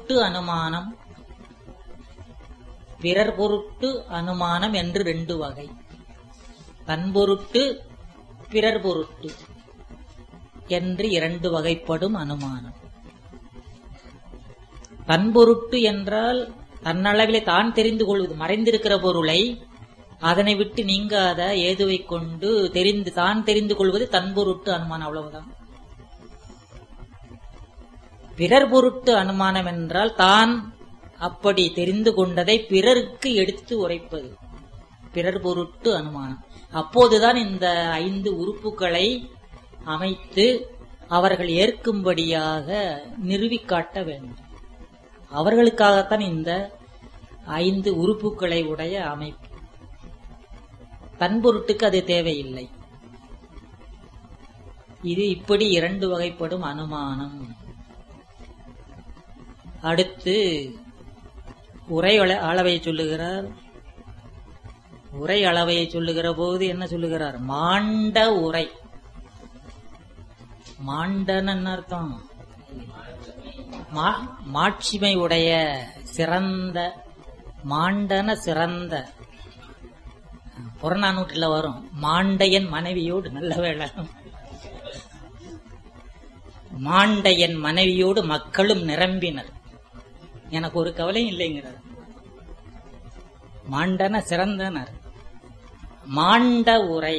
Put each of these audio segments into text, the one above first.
பொருட்டு அனுமானம் பிறர் பொருட்டு அனுமானம் என்று ரெண்டு வகை தன் பொருட்டு பிறர் பொருட்டு என்று இரண்டு வகைப்படும் அனுமானம் தன் பொருட்டு என்றால் தன்னளவிலே தான் தெரிந்து கொள்வது மறைந்திருக்கிற பொருளை அதனை விட்டு நீங்காத ஏதுவை கொண்டு தெரிந்து தான் தெரிந்து கொள்வது தன் பொருட்டு அனுமானம் அவ்வளவுதான் பிறர் பொருட்டு அனுமானம் என்றால் தான் அப்படி தெரிந்து கொண்டதை பிறருக்கு எடுத்து உரைப்பது பிறர் பொருட்டு அனுமானம் அப்போதுதான் இந்த ஐந்து உறுப்புகளை அமைத்து அவர்கள் ஏற்கும்படியாக நிறுவிக் காட்ட வேண்டும் அவர்களுக்காகத்தான் இந்த ஐந்து உறுப்புகளை உடைய அமைப்பு தன் பொருட்டுக்கு அது தேவையில்லை இது இப்படி இரண்டு வகைப்படும் அனுமானம் அடுத்து உரை அள- அளவை சொல்லுகிறார் உரை அளவையை சொல்லுகிற போது என்ன சொல்லுகிறார் மாண்ட உரை மாண்டன்னு என்ன அர்த்தம் மா- மாட்சிமை உடைய சிறந்த மாண்டன சிறந்த புறநானூற்றில் வரும் மாண்டையன் மனைவியோடு நல்ல வேளை மாண்டையன் மனைவியோடு மக்களும் நிரம்பினர் எனக்கு ஒரு கவலையும் இல்லைங்கிறார் மாண்டன சிறந்தனர் மாண்ட உரை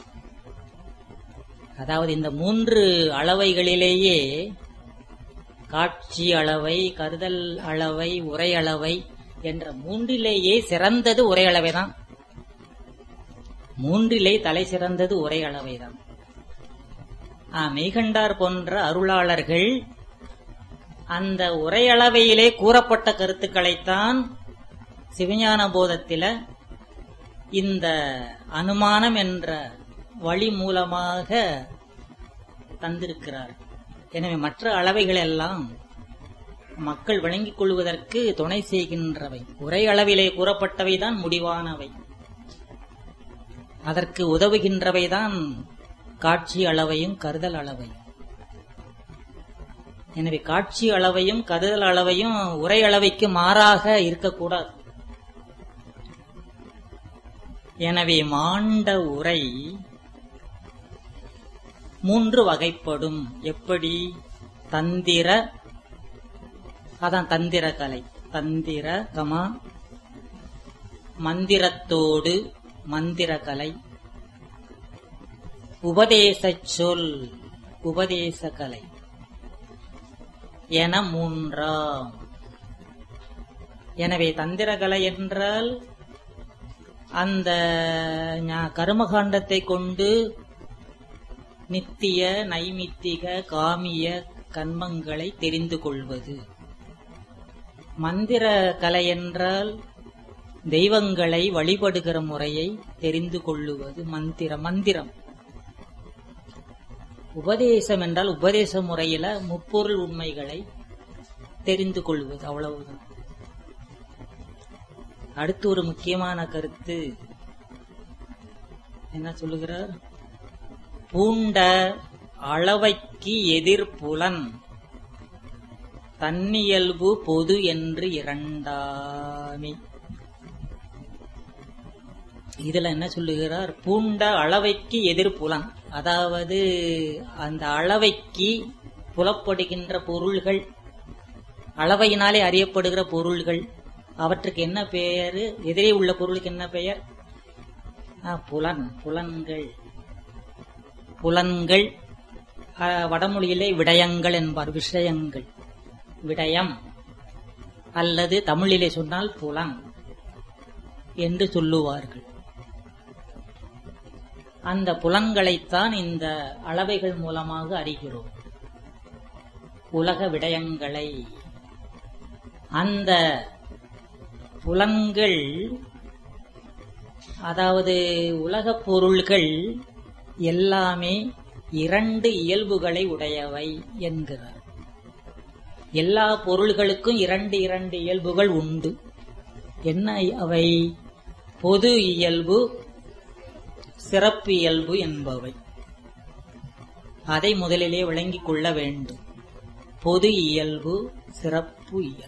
அதாவது இந்த மூன்று அளவைகளிலேயே காட்சி அளவை கருதல் அளவை உரை அளவை என்ற மூன்றிலேயே சிறந்தது உரை அளவைதான் மூன்றிலே தலை சிறந்தது உரை அளவைதான் ஆ, மெய்கண்டார் போன்ற அருளாளர்கள் அந்த உரையளவையிலே கூறப்பட்ட கருத்துக்களைத்தான் சிவஞான போதத்தில இந்த அனுமானம் என்ற வழி மூலமாக தந்திருக்கிறார் எனவே மற்ற அளவைகள் எல்லாம் மக்கள் விளங்கிக் கொள்வதற்கு துணை செய்கின்றவை உரை அளவிலே கூறப்பட்டவைதான் முடிவானவை அதற்கு உதவுகின்றவைதான் காட்சி அளவையும் கருதல் அளவையும் எனவே காட்சி அளவையும் கருதல் அளவையும் உரை அளவைக்கு மாறாக இருக்கக்கூடாது எனவே மாண்ட உரை மூன்று வகைப்படும் எப்படி தந்திர அதான் தந்திர கலை தந்திர கமா மந்திரத்தோடு மந்திர கலை உபதேசச் சொல் உபதேச கலை என மூன்றாம் எனவே தந்திரகலை என்றால் அந்த ஞா- கர்மகாண்டத்தை கொண்டு நித்திய நைமித்திக காமிய கர்மங்களை தெரிந்து கொள்வது மந்திர கலை என்றால் தெய்வங்களை வழிபடுகிற முறையை தெரிந்து கொள்ளுவது மந்திர மந்திரம் உபதேசம் என்றால் உபதேச முறையில முப்பொருள் உண்மைகளை தெரிந்து கொள்வது அவ்வளவுதான் அடுத்து ஒரு முக்கியமான கருத்து என்ன சொல்லுகிறார் பூண்ட அளவைக்கு எதிர்ப்புலன் தன்னியல்பு பொது என்று இரண்டாமே இதுல என்ன சொல்லுகிறார் பூண்ட அளவைக்கு எதிர்ப்புலன் அதாவது அந்த அளவைக்கு புலப்படுகின்ற பொருள்கள் அளவையினாலே அறியப்படுகிற பொருள்கள் அவற்றுக்கு என்ன பெயர் எதிரே உள்ள பொருளுக்கு என்ன பெயர் ஆ, புலன் புலன்கள் புலன்கள் ஆ, வடமொழியிலே விடயங்கள் என்பார் விஷயங்கள் விடயம் அல்லது தமிழிலே சொன்னால் புலன் என்று சொல்லுவார்கள் அந்த புலன்களைத்தான் இந்த அளவைகள் மூலமாக அறிகிறோம் உலக விடயங்களை அந்த புலன்கள் அதாவது உலகப் பொருள்கள் எல்லாமே இரண்டு இயல்புகளை உடையவை என்கிறார் எல்லா பொருள்களுக்கும் இரண்டு இரண்டு இயல்புகள் உண்டு என்ன அவை பொது இயல்பு சிறப்பு இயல்பு என்பவை அதை முதலிலே விளங்கிக் கொள்ள வேண்டும் பொது இயல்பு சிறப்பு இயல்பு